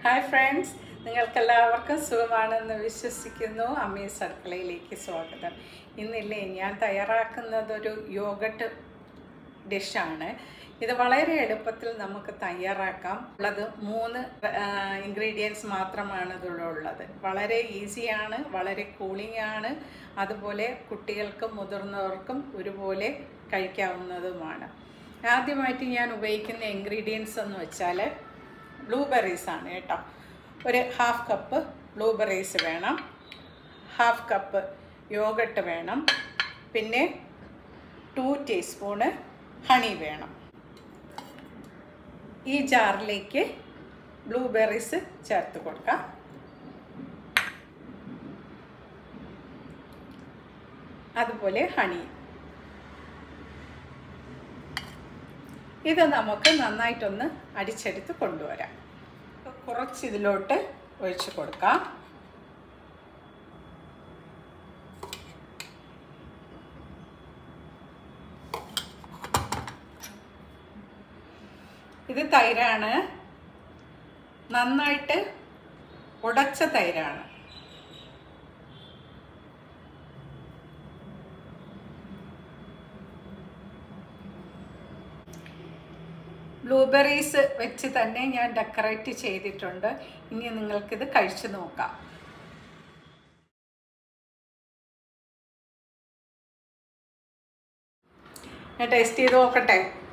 hi friends നിങ്ങൾക്കെല്ലാവർക്കും സുഖമാണെന്ന് വിശ്വസിക്കുന്നു അമ്മീസ് അടുക്കളയിലേക്ക് സ്വാഗതം ഇന്നില്ലേ ഞാൻ തയ്യാറാക്കുന്നതൊരു യോഗട്ട് ഡിഷാണ് ഇത് വളരെ എളുപ്പത്തിൽ നമുക്ക് തയ്യാറാക്കാം ഉള്ളത് മൂന്ന് ഇൻഗ്രീഡിയൻസ് മാത്രമാണ് ഇതിലുള്ളത് വളരെ ഈസിയാണ് വളരെ കൂളിംഗ് ആണ് അതുപോലെ കുട്ടികൾക്കും മുതിർന്നവർക്കും ഒരുപോലെ കഴിക്കാവുന്നതുമാണ് ആദ്യമായിട്ട് ഞാൻ ഉപയോഗിക്കുന്ന ഇൻഗ്രീഡിയൻസ് എന്ന് വെച്ചാൽ ബ്ലൂബെറീസ് ആണ് കേട്ടോ ഒരു ഹാഫ് കപ്പ് ബ്ലൂബെറീസ് വേണം ഹാഫ് കപ്പ് യോഗട്ട് വേണം പിന്നെ ടു ടീസ്പൂണ് ഹണി വേണം ഈ ജാറിലേക്ക് ബ്ലൂബെറീസ് ചേർത്ത് കൊടുക്കാം അതുപോലെ ഹണി ഇത് നമുക്ക് നന്നായിട്ടൊന്ന് അടിച്ചെടുത്ത് കൊണ്ടുവരാം കുറച്ച് ഇതിലോട്ട് ഒഴിച്ച് കൊടുക്കാം ഇത് തൈരാണ് നന്നായിട്ട് ഉടച്ച തൈരാണ് ബ്ലൂബെറീസ് വെച്ച് തന്നെ ഞാൻ ഡെക്കറേറ്റ് ചെയ്തിട്ടുണ്ട് ഇനി നിങ്ങൾക്കിത് കഴിച്ചു നോക്കാം ഞാൻ ടേസ്റ്റ് ചെയ്ത് നോക്കട്ടെ